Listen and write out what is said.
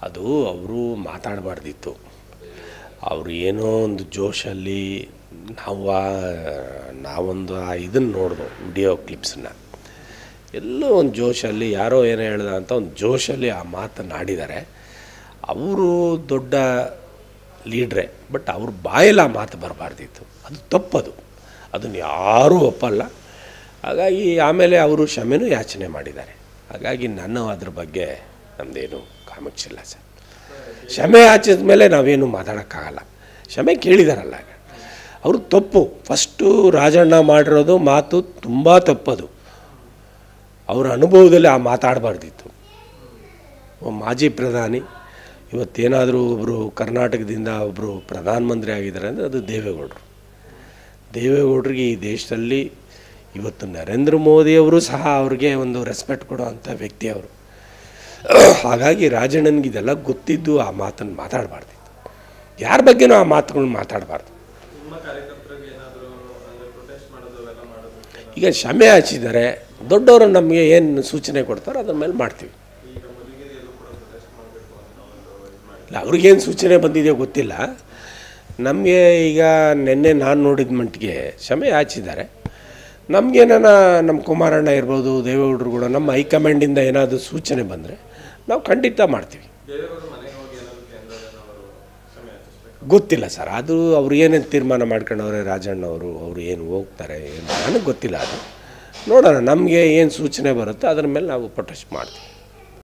ಅದು ಅವರು ಮಾತಾಡಬಾರ್ದಿತ್ತು ಅವರು ಏನೋ ಒಂದು ಜೋಶಲ್ಲಿ ನಾವು ಆ- ನಾವೊಂದು ಆ ಇದನ್ನು ನೋಡ್ದು ವಿಡಿಯೋ ಕ್ಲಿಪ್ಸನ್ನ ಎಲ್ಲೋ ಒಂದು ಜೋಶಲ್ಲಿ ಯಾರೋ ಏನೋ ಹೇಳ್ದ ಅಂತ ಒಂದು ಜೋಶಲ್ಲಿ ಆ ಮಾತನ್ನು ಆಡಿದ್ದಾರೆ ಅವರು ದೊಡ್ಡ ಲೀಡ್ರೆ ಬಟ್ ಅವ್ರ ಬಾಯಲ್ಲಿ ಆ ಮಾತು ಬರಬಾರ್ದಿತ್ತು ಅದು ತಪ್ಪದು ಅದನ್ನು ಯಾರೂ ಒಪ್ಪಲ್ಲ ಹಾಗಾಗಿ ಆಮೇಲೆ ಅವರು ಕ್ಷಮೆನೂ ಯಾಚನೆ ಮಾಡಿದ್ದಾರೆ ಹಾಗಾಗಿ ನಾನು ಅದ್ರ ಬಗ್ಗೆ ನಮ್ಮದೇನು ಕಾಮೆಂಟ್ಸ್ ಇಲ್ಲ ಸರ್ ಕ್ಷಮೆ ಯಾಚಿದ ಮೇಲೆ ನಾವೇನು ಮಾತಾಡೋಕ್ಕಾಗಲ್ಲ ಕ್ಷಮೆ ಕೇಳಿದಾರಲ್ಲ ಅವರು ತಪ್ಪು ಫಸ್ಟು ರಾಜಣ್ಣ ಮಾಡಿರೋದು ಮಾತು ತುಂಬ ತಪ್ಪದು ಅವರ ಅನುಭವದಲ್ಲಿ ಆ ಮಾತಾಡಬಾರ್ದಿತ್ತು ಒಬ್ಬ ಮಾಜಿ ಪ್ರಧಾನಿ ಇವತ್ತೇನಾದರೂ ಒಬ್ಬರು ಕರ್ನಾಟಕದಿಂದ ಒಬ್ಬರು ಪ್ರಧಾನಮಂತ್ರಿ ಆಗಿದ್ದಾರೆ ಅಂದರೆ ಅದು ದೇವೇಗೌಡರು ದೇವೇಗೌಡರಿಗೆ ಈ ದೇಶದಲ್ಲಿ ಇವತ್ತು ನರೇಂದ್ರ ಮೋದಿಯವರು ಸಹ ಅವ್ರಿಗೆ ಒಂದು ರೆಸ್ಪೆಕ್ಟ್ ಕೊಡೋ ಅಂಥ ವ್ಯಕ್ತಿ ಅವರು ಹಾಗಾಗಿ ರಾಜಣ್ಣನಿಗೆ ಇದೆಲ್ಲ ಗೊತ್ತಿದ್ದು ಆ ಮಾತನ್ನು ಮಾತಾಡಬಾರ್ದಿತ್ತು ಯಾರ ಬಗ್ಗೆನೂ ಆ ಮಾತುಗಳನ್ನ ಮಾತಾಡಬಾರ್ದು ನಿಮ್ಮ ಕಾರ್ಯಕರ್ತರಿಗೆ ಏನಾದರೂ ಅಂದರೆ ಪ್ರೊಟೆಸ್ಟ್ ಮಾಡೋದು ಅವೆಲ್ಲ ಮಾಡೋದು ಈಗ ಕ್ಷಮೆ ಹಚ್ಚಿದ್ದಾರೆ ದೊಡ್ಡವರು ನಮಗೆ ಏನು ಸೂಚನೆ ಕೊಡ್ತಾರೋ ಅದ್ರ ಮೇಲೆ ಮಾಡ್ತೀವಿ ಈಗ ಮಧುಗಿರಿಯಲ್ಲೂ ಕೂಡ ಪ್ರೊಟೆಸ್ಟ್ ಮಾಡಬೇಕು ಅಂತ ಒಂದು ಇದು ಮಾಡಿ ಇಲ್ಲ ಅವ್ರಿಗೇನು ಸೂಚನೆ ಬಂದಿದೆಯೋ ಗೊತ್ತಿಲ್ಲ ನಮಗೆ ಈಗ ನಿನ್ನೆ ನಾನು ನೋಡಿದ ಮಟ್ಟಿಗೆ ಕ್ಷಮೆ ಯಾಚಿದ್ದಾರೆ ನಮಗೇನಾನ ನಮ್ಮ ಕುಮಾರಣ್ಣ ಇರ್ಬೋದು ದೇವೇಗೌಡರು ಕೂಡ ನಮ್ಮ ಹೈಕಮಾಂಡಿಂದ ಏನಾದರೂ ಸೂಚನೆ ಬಂದರೆ ನಾವು ಖಂಡಿತ ಮಾಡ್ತೀವಿ ದೇವೇಗೌಡರು ಮನೆಗೆ ಹೋಗಿ ಏನಾದರೂ ಕೇಂದ್ರದವರು ಕ್ಷಮೆ ಯಾಚಿಸ್ಬೇಕು ಗೊತ್ತಿಲ್ಲ ಸರ್ ಅದು ಅವ್ರು ಏನೇನು ತೀರ್ಮಾನ ಮಾಡ್ಕೊಂಡವ್ರೆ ರಾಜಣ್ಣವರು ಅವರು ಏನು ಹೋಗ್ತಾರೆ ಏನು ನನಗೆ ಗೊತ್ತಿಲ್ಲ ಅದು ನೋಡೋಣ ನಮಗೆ ಏನು ಸೂಚನೆ ಬರುತ್ತೋ ಅದ್ರ ಮೇಲೆ ನಾವು ಪ್ರೊಟೆಸ್ಟ್ ಮಾಡ್ತೀವಿ